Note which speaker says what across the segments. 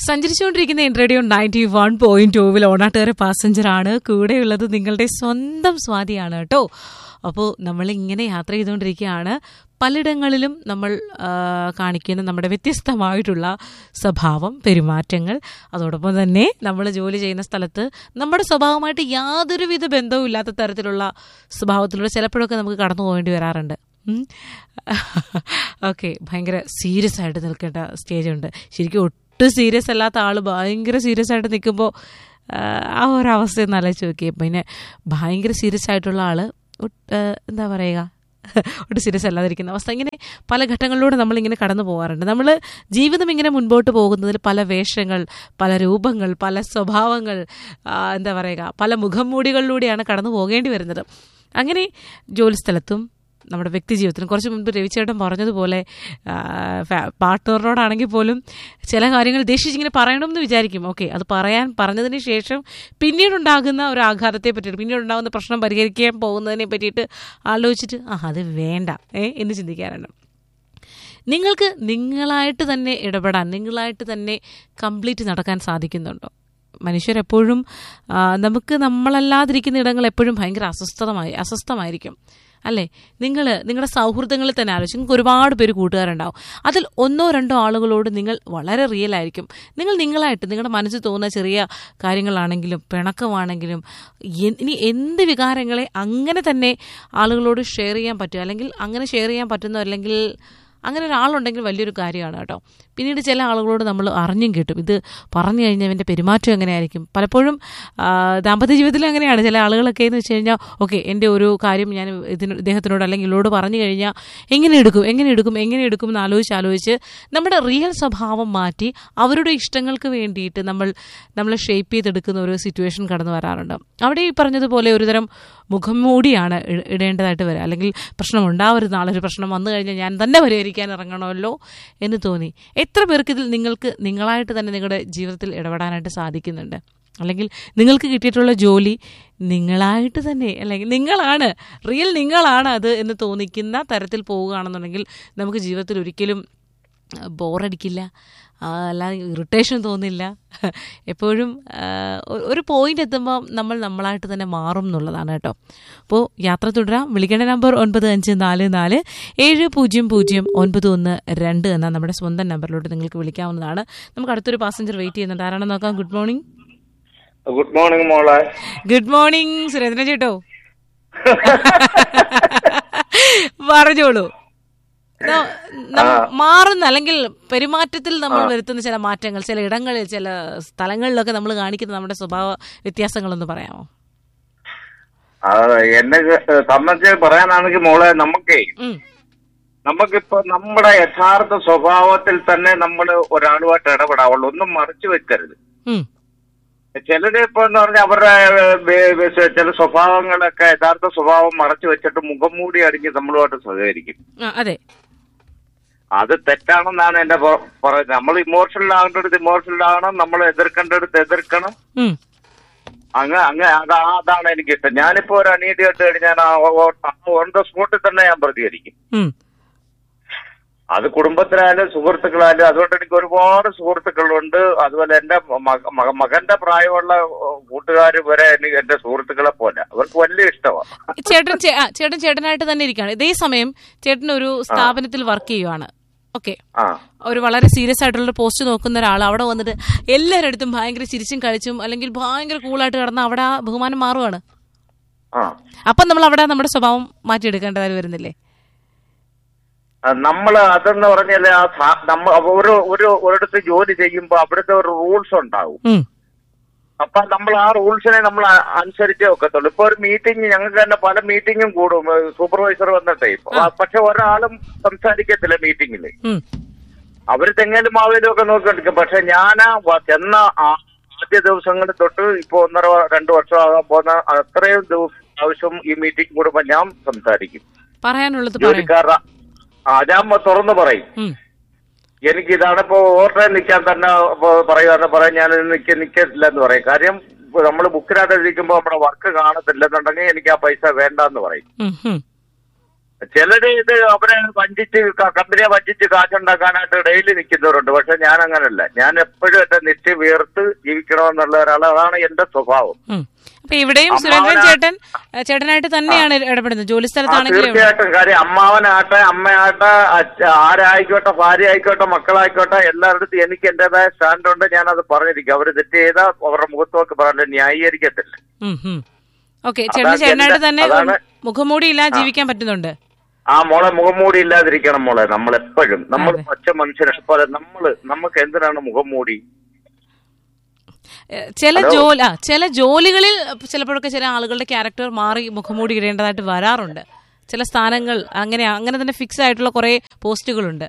Speaker 1: സഞ്ചരിച്ചുകൊണ്ടിരിക്കുന്ന radio ninety one point ടൂവിൽ ഓണാട്ടുകാരെ passenger ആണ് കൂടെയുള്ളത് നിങ്ങളുടെ സ്വന്തം സ്വാതിയാണ് കേട്ടോ അപ്പോൾ നമ്മൾ ഇങ്ങനെ യാത്ര ചെയ്തുകൊണ്ടിരിക്കുകയാണ് പലയിടങ്ങളിലും നമ്മൾ ആ, കാണിക്കുന്ന നമ്മുടെ വ്യത്യസ്തമായിട്ടുള്ള സ്വഭാവം പെരുമാറ്റങ്ങൾ അതോടൊപ്പം തന്നെ നമ്മൾ ജോലി ചെയ്യുന്ന സ്ഥലത്ത് നമ്മുടെ സ്വഭാവമായിട്ട് യാതൊരുവിധ ബന്ധവും ഇല്ലാത്ത തരത്തിലുള്ള സ്വഭാവത്തിലൂടെ ചിലപ്പോഴൊക്കെ നമുക്ക് കടന്നു പോകേണ്ടി വരാറുണ്ട് ഓക്കെ ഭയങ്കര സീരിയസ് ആയിട്ട് നിൽക്കേണ്ട സ്റ്റേജ് ഉണ്ട് ശരിക്കും ഒട്ടും സീരിയസ് അല്ലാത്ത ആൾ ഭയങ്കര സീരിയസ് ആയിട്ട് നിൽക്കുമ്പോൾ ആ ഒരു അവസ്ഥ ഒന്ന് ആലോചിച്ച് നോക്കി പിന്നെ ഭയങ്കര സീരിയസ് ആയിട്ടുള്ള ആൾ എന്താ പറയുക ഒട്ടും സീരിയസ് അല്ലാതിരിക്കുന്ന അവസ്ഥ ഇങ്ങനെ പല ഘട്ടങ്ങളിലൂടെ നമ്മളിങ്ങനെ കടന്നു പോകാറുണ്ട് നമ്മൾ ജീവിതം ഇങ്ങനെ മുൻപോട്ട് പോകുന്നതിൽ പല വേഷങ്ങൾ പല രൂപങ്ങൾ പല സ്വഭാവങ്ങൾ ആ, എന്താ പറയുക പല മുഖംമൂടികളിലൂടെയാണ് കടന്നു പോകേണ്ടി വരുന്നത് അങ്ങനെ ജോലിസ്ഥലത്തും നമ്മുടെ വ്യക്തി ജീവിതത്തിലും കുറച്ച് മുൻപ് രവിചേട്ടൻ പറഞ്ഞതുപോലെ പാർട്ട്ണറിനോടാണെങ്കിൽ പോലും ചില കാര്യങ്ങൾ ദേഷിച്ചിങ്ങനെ പറയണമെന്ന് വിചാരിക്കും ഓക്കെ അത് പറയാൻ പറഞ്ഞതിന് ശേഷം പിന്നീടുണ്ടാകുന്ന ഒരു ആഘാതത്തെ പറ്റിയിട്ട് പിന്നീടുണ്ടാകുന്ന പ്രശ്നം പരിഹരിക്കാൻ പോകുന്നതിനെ പറ്റിയിട്ട് ആലോചിച്ചിട്ട് ആ അത് വേണ്ട ഏ എന്ന് ചിന്തിക്കാറുണ്ട് നിങ്ങൾക്ക് നിങ്ങളായിട്ട് തന്നെ ഇടപെടാൻ നിങ്ങളായിട്ട് തന്നെ കംപ്ലീറ്റ് നടക്കാൻ സാധിക്കുന്നുണ്ടോ മനുഷ്യരെപ്പോഴും ആ, നമുക്ക് നമ്മളല്ലാതിരിക്കുന്ന ഇടങ്ങൾ എപ്പോഴും ഭയങ്കര അസ്വസ്ഥമായി അസ്വസ്ഥമായിരിക്കും അല്ലേ നിങ്ങൾ നിങ്ങളുടെ സൗഹൃദങ്ങളിൽ തന്നെ ആലോചിച്ച് നിങ്ങൾക്ക് ഒരുപാട് പേര് കൂട്ടുകാരുണ്ടാവും അതിൽ ഒന്നോ രണ്ടോ ആളുകളോട് നിങ്ങൾ വളരെ റിയൽ ആയിരിക്കും നിങ്ങൾ നിങ്ങളായിട്ട് നിങ്ങളുടെ മനസ്സിൽ തോന്നുന്ന ചെറിയ കാര്യങ്ങളാണെങ്കിലും പിണക്കമാണെങ്കിലും എ- ഇനി എന്ത് വികാരങ്ങളെ അങ്ങനെ തന്നെ ആളുകളോട് ഷെയർ ചെയ്യാൻ പറ്റും അല്ലെങ്കിൽ അങ്ങനെ ഷെയർ ചെയ്യാൻ പറ്റുന്ന അല്ലെങ്കിൽ അങ്ങനെ ഒരാളുണ്ടെങ്കിൽ വലിയൊരു കാര്യമാണ് കേട്ടോ പിന്നീട് ചില ആളുകളോട് നമ്മൾ അറിഞ്ഞും കിട്ടും ഇത് പറഞ്ഞു കഴിഞ്ഞാൽ അവൻ്റെ പെരുമാറ്റം എങ്ങനെയായിരിക്കും പലപ്പോഴും ആ, ദാമ്പത്യ ജീവിതത്തിൽ അങ്ങനെയാണ് ചില ആളുകളൊക്കെ എന്ന് വെച്ച് കഴിഞ്ഞാൽ ഓക്കെ എൻ്റെ ഒരു കാര്യം ഞാൻ ഇതിന് ഇദ്ദേഹത്തിനോട് അല്ലെങ്കിൽ ഇവളോട് പറഞ്ഞു കഴിഞ്ഞാൽ എങ്ങനെ എടുക്കും എങ്ങനെ എടുക്കും എങ്ങനെ എടുക്കും എന്ന് ആലോചിച്ച് ആലോചിച്ച് നമ്മുടെ റിയൽ സ്വഭാവം മാറ്റി അവരുടെ ഇഷ്ടങ്ങൾക്ക് വേണ്ടിയിട്ട് നമ്മൾ നമ്മൾ ഷേപ്പ് ചെയ്തെടുക്കുന്ന ഒരു സിറ്റുവേഷൻ കടന്നു വരാറുണ്ട് അവിടെ ഈ പറഞ്ഞതുപോലെ ഒരുതരം മുഖം മൂടിയാണ് ഇ- ഇടേണ്ടതായിട്ട് വരിക അല്ലെങ്കിൽ പ്രശ്നം ഉണ്ടാവരുത് നാളെ ഒരു പ്രശ്നം വന്നു കഴിഞ്ഞാൽ ഞാൻ തന്നെ പരിഹരിക്കാൻ ഇറങ്ങണമല്ലോ എന്ന് തോന്നി എത്ര പേർക്ക് ഇതിൽ നിങ്ങൾക്ക് നിങ്ങളായിട്ട് തന്നെ നിങ്ങളുടെ ജീവിതത്തിൽ ഇടപെടാനായിട്ട് സാധിക്കുന്നുണ്ട് അല്ലെങ്കിൽ നിങ്ങൾക്ക് കിട്ടിയിട്ടുള്ള ജോലി നിങ്ങളായിട്ട് തന്നെ അല്ലെങ്കിൽ നിങ്ങളാണ് റിയൽ നിങ്ങളാണ് അത് എന്ന് തോന്നിക്കുന്ന തരത്തിൽ പോവുകയാണെന്നുണ്ടെങ്കിൽ നമുക്ക് ജീവിതത്തിൽ ഒരിക്കലും ബോറടിക്കില്ല ആ, അല്ലാതെ ഇറിറ്റേഷൻ തോന്നില്ല എപ്പോഴും ആ, ഒ- ഒരു പോയിന്റ് എത്തുമ്പോൾ നമ്മൾ നമ്മളായിട്ട് തന്നെ മാറും എന്നുള്ളതാണ് കേട്ടോ അപ്പോൾ യാത്ര തുടരാം വിളിക്കേണ്ട നമ്പർ ഒൻപത് അഞ്ച് നാല് നാല് ഏഴ് പൂജ്യം പൂജ്യം ഒൻപത് ഒന്ന് രണ്ട് എന്ന നമ്മുടെ സ്വന്തം നമ്പറിലോട്ട് നിങ്ങൾക്ക് വിളിക്കാവുന്നതാണ് നമുക്ക് അടുത്തൊരു പാസഞ്ചർ വെയിറ്റ് ചെയ്യുന്നുണ്ട് ആരാണെന്ന് നോക്കാം ഗുഡ് മോർണിംഗ്
Speaker 2: ഗുഡ് മോർണിംഗ് മോളെ
Speaker 1: ഗുഡ് മോർണിംഗ് സുരേന്ദ്രൻ ചേട്ടോ പറഞ്ഞോളൂ ന- നം- മാറുന്ന അല്ലെങ്കിൽ പെരുമാറ്റത്തിൽ നമ്മൾ വരുത്തുന്ന ചില മാറ്റങ്ങൾ ചില ഇടങ്ങളിൽ ചില സ്ഥലങ്ങളിലൊക്കെ നമ്മൾ കാണിക്കുന്ന നമ്മുടെ സ്വഭാവ വ്യത്യാസങ്ങളൊന്ന് പറയാമോ
Speaker 2: ആ, എന്നെ ക- സംബന്ധിച്ച് പറയാനാണെങ്കിൽ മോളെ നമുക്കേ
Speaker 1: ഉം.
Speaker 2: നമുക്കിപ്പോ നമ്മുടെ യഥാർത്ഥ സ്വഭാവത്തിൽ തന്നെ നമ്മൾ ഒരാളുമായിട്ട് ഇടപെടാവുള്ളൂ ഒന്നും മറച്ചു വെക്കരുത്
Speaker 1: ഉം.
Speaker 2: ചിലര് ഇപ്പൊ എന്ന് പറഞ്ഞാൽ അവരുടെ ഏഹ്, ബേ- ബേ- ചില സ്വഭാവങ്ങളൊക്കെ യഥാർത്ഥ സ്വഭാവം മറച്ചു വെച്ചിട്ട് മുഖം മൂടി അടിഞ്ഞ് നമ്മളുമായിട്ട് സഹകരിക്കും
Speaker 1: ആ, അതെ
Speaker 2: അത് തെറ്റാണെന്നാണ് എന്റെ പ- പറയുന്നത് നമ്മൾ ഇമോഷണൽ ആകേണ്ടടുത്ത് ഇമോഷണൽ ആകണം നമ്മൾ എതിർക്കേണ്ടടുത്ത് എതിർക്കണം
Speaker 1: ഉം.
Speaker 2: അങ്ങ അങ്ങ അതാ അതാണ് എനിക്കിഷ്ടം ഞാനിപ്പോ ഒരു അനീതി കണ്ടു കഴിഞ്ഞാൽ ഓൺ ദ സ്പോട്ടിൽ തന്നെ ഞാൻ പ്രതികരിക്കും
Speaker 1: ഉം.
Speaker 2: അത് കുടുംബത്തിലായാലും സുഹൃത്തുക്കളായാലും അതുകൊണ്ട് എനിക്ക് ഒരുപാട് സുഹൃത്തുക്കളുണ്ട് അതുപോലെ എന്റെ മക- മക- മകന്റെ പ്രായമുള്ള കൂട്ടുകാർ വരെ എനിക്ക് എന്റെ സുഹൃത്തുക്കളെ പോലെ അവർക്ക് വലിയ ഇഷ്ടമാണ്
Speaker 1: ചേട്ടൻ ചേ- ആ, ചേട്ടൻ ചേട്ടനായിട്ട് തന്നെ ഇരിക്കുകയാണ് ഇതേ സമയം ചേട്ടൻ ഒരു സ്ഥാപനത്തിൽ വർക്ക് ചെയ്യുവാണ് ഓക്കെ
Speaker 2: ആ
Speaker 1: ഒരു വളരെ സീരിയസ് ആയിട്ടുള്ള ഒരു പോസ്റ്റ് നോക്കുന്ന ഒരാൾ അവിടെ വന്നിട്ട് എല്ലാവരുടെ അടുത്തും ഭയങ്കര ചിരിച്ചും കളിച്ചും അല്ലെങ്കിൽ ഭയങ്കര കൂളായിട്ട് കിടന്ന് അവിടെ ആ ബഹുമാനം മാറുവാണ്
Speaker 2: ആ
Speaker 1: അപ്പം നമ്മൾ അവിടെ നമ്മുടെ സ്വഭാവം മാറ്റിയെടുക്കേണ്ടതായി വരുന്നില്ലേ
Speaker 2: നമ്മൾ അതെന്ന് പറഞ്ഞാൽ ആ സാ- നമ്മ ഒരു ഒരു ഒരിടത്ത് ജോലി ചെയ്യുമ്പോൾ അവിടുത്തെ ഒരു റൂൾസ് ഉണ്ടാവും
Speaker 1: ഉം.
Speaker 2: അപ്പൊ നമ്മൾ ആ റൂൾസിനെ നമ്മൾ അ- അനുസരിച്ചേ ഒക്കത്തുള്ളൂ ഇപ്പൊ ഒരു മീറ്റിംഗ് ഞങ്ങൾക്ക് തന്നെ പല മീറ്റിംഗും കൂടും സൂപ്പർവൈസർ വന്നിട്ടേ ആ, പക്ഷെ ഒരാളും സംസാരിക്കത്തില്ല മീറ്റിംഗിൽ
Speaker 1: ഉം.
Speaker 2: അവര് തെങ്ങലും മാവേലും ഒക്കെ നോക്കിക്കൊണ്ടിരിക്കും പക്ഷെ ഞാൻ ചെന്ന ആ- ആദ്യ ദിവസങ്ങളിൽ തൊട്ട് ഇപ്പൊ ഒന്നര വ- രണ്ട് വർഷം ആകാൻ പോകുന്ന അത്രയും ദിവസം ആവശ്യം ഈ മീറ്റിംഗ് കൂടുമ്പോ ഞാൻ സംസാരിക്കും
Speaker 1: പറയാനുള്ളത് പറയും
Speaker 2: ജോലിക്കാരുടെ ആ ഞാൻ തുറന്നു പറയും
Speaker 1: ഉം.
Speaker 2: എനിക്ക് ഇതാണ് ഇപ്പൊ ഓർഡർ നിൽക്കാൻ തന്നെ പറയുകയെന്ന് പറയാൻ ഞാൻ നിൽക്ക നിൽക്കില്ല എന്ന് പറയും കാര്യം നമ്മൾ ബുക്കിനകത്ത് ഇരിക്കുമ്പോൾ നമ്മുടെ വർക്ക് കാണത്തില്ലെന്നുണ്ടെങ്കിൽ എനിക്ക് ആ പൈസ വേണ്ട എന്ന് പറയും
Speaker 1: ഉം. ഉം.
Speaker 2: ചിലര് ഇത് അവരെ വഞ്ചിച്ച് ക- കമ്പനിയെ വഞ്ചിച്ച് കാശുണ്ടാക്കാനായിട്ട് ഡെയിലി നിൽക്കുന്നവരുണ്ട് പക്ഷെ ഞാൻ അങ്ങനല്ല ഞാൻ എപ്പോഴും എന്റെ നിത്യ വീർത്ത് ജീവിക്കണമെന്നുള്ള ഒരാൾ അതാണ് എന്റെ സ്വഭാവം
Speaker 1: ഉം. അപ്പൊ ഇവിടെയും
Speaker 2: അമ്മാവനാ-
Speaker 1: സുരേന്ദ്രൻ ചേട്ടൻ ഏ, ചേട്ടനായിട്ട് തന്നെയാണ് ഇടപെടുന്നത് ജോലി
Speaker 2: ആ,
Speaker 1: സ്ഥലത്താണെങ്കിലും എവിടെ-
Speaker 2: തീർച്ചയായിട്ടും കാര്യം അമ്മാവനാട്ടെ അമ്മയാട്ടെ അച്ഛ- ആരായിക്കോട്ടെ ഭാര്യ ആയിക്കോട്ടെ മക്കളായിക്കോട്ടെ എല്ലാവരുടെ എനിക്ക് എന്റേതായ സ്റ്റാൻഡ് ഉണ്ട് ഞാൻ അത് പറഞ്ഞിരിക്കും അവര് തെറ്റ് ചെയ്താൽ അവരുടെ മുഖത്ത് നോക്കി പറഞ്ഞില്ല ന്യായീകരിക്കത്തില്ല
Speaker 1: ഉം, ഉം. ഓക്കെ
Speaker 2: അതാ
Speaker 1: ചേട്ടന് ചേട്ടനായിട്ട്
Speaker 2: എന്റെ-
Speaker 1: തന്നെ
Speaker 2: അതാണ്-
Speaker 1: മുഖംമൂടി ഇല്ലാതെ ജീവിക്കാൻ പറ്റുന്നുണ്ട്
Speaker 2: ആ മോളെ മുഖംമൂടി ഇല്ലാതിരിക്കണം മോളെ നമ്മൾ എപ്പോഴും നമ്മൾ
Speaker 1: അതെ.
Speaker 2: പച്ച മനുഷ്യരെ പോലെ നമ്മള് നമുക്ക് എന്തിനാണ് മുഖംമൂടി
Speaker 1: ഏ, ചില
Speaker 2: ഹലോ?
Speaker 1: ജോലി ആ ചില ജോലികളിൽ ചിലപ്പോഴൊക്കെ ചില ആളുകളുടെ ക്യാരക്ടർ മാറി മുഖംമൂടി ഇടേണ്ടതായിട്ട് വരാറുണ്ട് ചില സ്ഥാനങ്ങൾ അങ്ങനെ അങ്ങനെ തന്നെ ഫിക്സ് ആയിട്ടുള്ള കുറെ പോസ്റ്റുകളുണ്ട്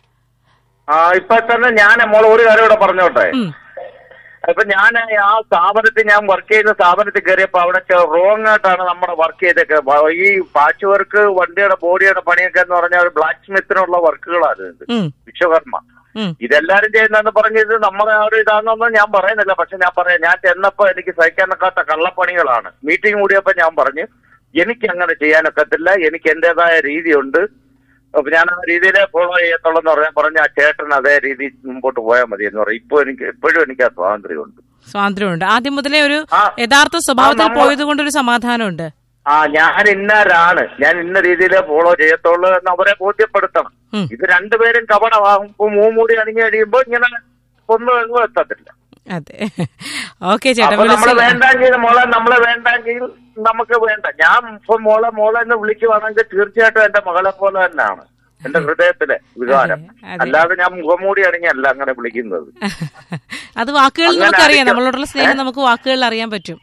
Speaker 2: ആ ഇപ്പൊ തന്നെ ഞാൻ മോളെ ഒരു കാര്യം ഇവിടെ പറഞ്ഞോട്ടെ
Speaker 1: ഉം.
Speaker 2: ഇപ്പൊ ഞാൻ ആ സ്ഥാപനത്തിൽ ഞാൻ വർക്ക് ചെയ്യുന്ന സ്ഥാപനത്തിൽ കയറിയപ്പോ അവിടെ റോങ് ആയിട്ടാണ് നമ്മുടെ വർക്ക് ചെയ്തൊക്കെ വ- ഈ പാച്ച് വർക്ക് വണ്ടിയുടെ ബോഡിയുടെ പണിയൊക്കെ എന്ന് പറഞ്ഞാൽ ബ്ലാക്ക് സ്മിത്തിനുള്ള വർക്കുകളാണ് ഇത്
Speaker 1: ഉം,
Speaker 2: വിശ്വകർമ്മ
Speaker 1: ഉം.
Speaker 2: ഇതെല്ലാരും ചെയ്യുന്നതെന്ന് പറഞ്ഞത് നമ്മുടെ ആ ഒരു ഇതാണെന്നൊന്നും ഞാൻ പറയുന്നില്ല പക്ഷെ ഞാൻ പറയാം ഞാൻ ചെന്നപ്പോ എനിക്ക് സഹിക്കാനൊക്കാത്ത കള്ളപ്പണികളാണ് മീറ്റിംഗ് കൂടിയപ്പോ ഞാൻ പറഞ്ഞു എനിക്ക് അങ്ങനെ ചെയ്യാനൊക്കത്തില്ല എനിക്ക് എന്റേതായ രീതിയുണ്ട് അപ്പൊ ഞാൻ ആ രീതിയിലെ ഫോളോ ചെയ്യത്തുള്ളൂ എന്ന് പറഞ്ഞാൽ പറഞ്ഞ ആ ചേട്ടൻ അതേ രീതി മുമ്പോട്ട് പോയാൽ മതി എന്ന് പറയും ഇപ്പൊ എനിക്ക് എപ്പോഴും എനിക്ക് ആ സ്വാതന്ത്ര്യമുണ്ട്
Speaker 1: സ്വാതന്ത്ര്യമുണ്ട് ആദ്യം മുതലേ ഒരു
Speaker 2: ആ.
Speaker 1: യഥാർത്ഥ സ്വഭാവത്തിൽ
Speaker 2: നമ്മ-
Speaker 1: പോയത് കൊണ്ടൊരു സമാധാനമുണ്ട്
Speaker 2: ആ ഞാൻ ഇന്നാരാണ് ഞാൻ ഇന്ന രീതിയിലേ ഫോളോ ചെയ്യത്തുള്ളൂ എന്ന് അവരെ ബോധ്യപ്പെടുത്തണം
Speaker 1: ഉം.
Speaker 2: ഇത് രണ്ടുപേരും കപടമാകും ഇപ്പൊ മൂമൂടി അണിഞ്ഞു കഴിയുമ്പോ ഇങ്ങനെ ഒന്നും എങ്ങും എത്തത്തില്ല
Speaker 1: അതെ ഓക്കെ ചേട്ടാ
Speaker 2: അപ്പൊ നമ്മളെ
Speaker 1: വിളിച്ച്
Speaker 2: വേണ്ടെങ്കിൽ മോളെ നമ്മളെ വേണ്ടെങ്കിൽ നമുക്ക് വേണ്ട ഞാൻ ഇപ്പൊ മോളെ മോളെ എന്ന് വിളിക്കുവാണെങ്കിൽ തീർച്ചയായിട്ടും എന്റെ മകളെ പോലെ തന്നെയാണ് എന്റെ ഹൃദയത്തിലെ വികാരം
Speaker 1: അതെ, അതെ.
Speaker 2: അല്ലാതെ ഞാൻ മുഖംമൂടി അണിഞ്ഞല്ല അങ്ങനെ വിളിക്കുന്നത്
Speaker 1: അത് വാക്കുകളിൽ
Speaker 2: അങ്ങനെ
Speaker 1: നമുക്കറിയാം
Speaker 2: ആയിരിക്കും.
Speaker 1: നമ്മളോടുള്ള സ്നേഹം നമുക്ക് വാക്കുകളിൽ അറിയാൻ പറ്റും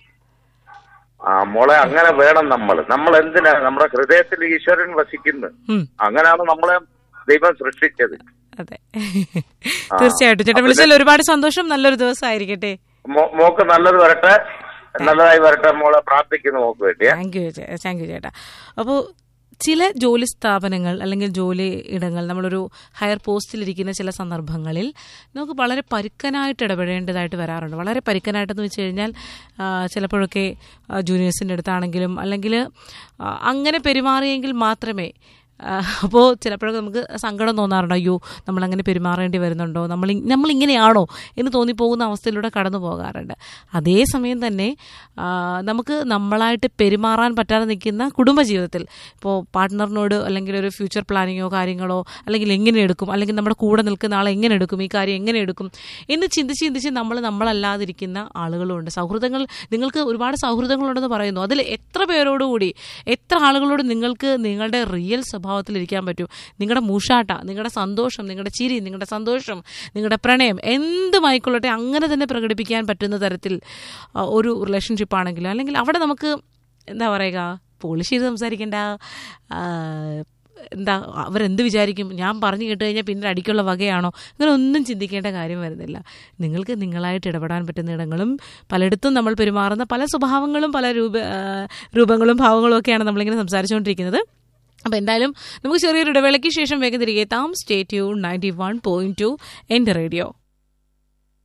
Speaker 2: ആ മോളെ അങ്ങനെ വേണം നമ്മൾ നമ്മൾ എന്തിനാ നമ്മുടെ ഹൃദയത്തിൽ ഈശ്വരൻ വസിക്കുന്നു
Speaker 1: ഉം,
Speaker 2: അങ്ങനെയാണ് നമ്മളെ ദൈവം സൃഷ്ടിച്ചത്
Speaker 1: അതെ തീർച്ചയായിട്ടും ചേട്ടാ വിളിച്ചതിൽ ഒരുപാട് സന്തോഷം നല്ലൊരു ദിവസം ആയിരിക്കട്ടെ
Speaker 2: മോ- മോക്ക് നല്ലത് വരട്ടെ നല്ലതായി വരട്ടെ മോളെ പ്രാർത്ഥിക്കുന്നു മോക്ക് വേണ്ടിയാ
Speaker 1: താങ്ക് യു താങ്ക് യു ചേട്ടാ അപ്പോൾ ചില ജോലി സ്ഥാപനങ്ങൾ അല്ലെങ്കിൽ ജോലി ഇടങ്ങൾ നമ്മളൊരു ഹയർ പോസ്റ്റിലിരിക്കുന്ന ചില സന്ദർഭങ്ങളിൽ നമുക്ക് വളരെ പരുക്കനായിട്ട് ഇടപെടേണ്ടതായിട്ട് വരാറുണ്ട് വളരെ പരുക്കനായിട്ടെന്ന് വെച്ച് കഴിഞ്ഞാൽ ആ, ചിലപ്പോഴൊക്കെ ജൂനിയേഴ്സിൻ്റെ അടുത്താണെങ്കിലും അല്ലെങ്കിൽ ആ, അങ്ങനെ പെരുമാറിയെങ്കിൽ മാത്രമേ അപ്പോൾ ചിലപ്പോഴൊക്കെ നമുക്ക് സങ്കടം തോന്നാറുണ്ട് അയ്യോ നമ്മളങ്ങനെ പെരുമാറേണ്ടി വരുന്നുണ്ടോ നമ്മൾ ഇ- നമ്മളിങ്ങനെയാണോ എന്ന് തോന്നിപ്പോകുന്ന അവസ്ഥയിലൂടെ കടന്നു പോകാറുണ്ട് അതേസമയം തന്നെ ആ, നമുക്ക് നമ്മളായിട്ട് പെരുമാറാൻ പറ്റാതെ നിൽക്കുന്ന കുടുംബജീവിതത്തിൽ ഇപ്പോൾ പാർട്ട്ണറിനോട് അല്ലെങ്കിൽ ഒരു ഫ്യൂച്ചർ പ്ലാനിങ്ങോ കാര്യങ്ങളോ അല്ലെങ്കിൽ എങ്ങനെ എടുക്കും അല്ലെങ്കിൽ നമ്മുടെ കൂടെ നിൽക്കുന്ന ആളെ എങ്ങനെ എടുക്കും ഈ കാര്യം എങ്ങനെ എടുക്കും എന്ന് ചിന്തിച്ച് ചിന്തിച്ച് നമ്മൾ നമ്മളല്ലാതിരിക്കുന്ന ആളുകളുണ്ട് സൗഹൃദങ്ങൾ നിങ്ങൾക്ക് ഒരുപാട് സൗഹൃദങ്ങളുണ്ടെന്ന് പറയുന്നു അതിൽ എത്ര പേരോടുകൂടി എത്ര ആളുകളോട് നിങ്ങൾക്ക് നിങ്ങളുടെ റിയൽ സ്വഭാവത്തിൽ ഇരിക്കാൻ പറ്റും നിങ്ങളുടെ മൂഷാട്ട നിങ്ങളുടെ സന്തോഷം നിങ്ങളുടെ ചിരി നിങ്ങളുടെ സന്തോഷം നിങ്ങളുടെ പ്രണയം എന്തുമായിക്കൊള്ളട്ടെ അങ്ങനെ തന്നെ പ്രകടിപ്പിക്കാൻ പറ്റുന്ന തരത്തിൽ ആ, ഒരു റിലേഷൻഷിപ്പ് ആണെങ്കിലും അല്ലെങ്കിൽ അവിടെ നമുക്ക് എന്താ പറയുക പോളിഷ് ചെയ്ത് സംസാരിക്കേണ്ട ആ, എന്താ അവരെന്ത് വിചാരിക്കും ഞാൻ പറഞ്ഞു കേട്ട് കഴിഞ്ഞാൽ പിന്നെ അടിക്കുള്ള വകയാണോ അങ്ങനെ ഒന്നും ചിന്തിക്കേണ്ട കാര്യം വരുന്നില്ല നിങ്ങൾക്ക് നിങ്ങളായിട്ട് ഇടപെടാൻ പറ്റുന്ന ഇടങ്ങളും പലയിടത്തും നമ്മൾ പെരുമാറുന്ന പല സ്വഭാവങ്ങളും പല രൂപ ആ, രൂപങ്ങളും ഭാവങ്ങളും ഒക്കെയാണ് നമ്മളിങ്ങനെ സംസാരിച്ചുകൊണ്ടിരിക്കുന്നത് അപ്പോൾ എന്തായാലും നമുക്ക് ചെറിയൊരു ഇടവേളയ്ക്ക് ശേഷം വേഗം തിരികെ എത്താം stay tune ninety one point two എൻ്റെ റേഡിയോ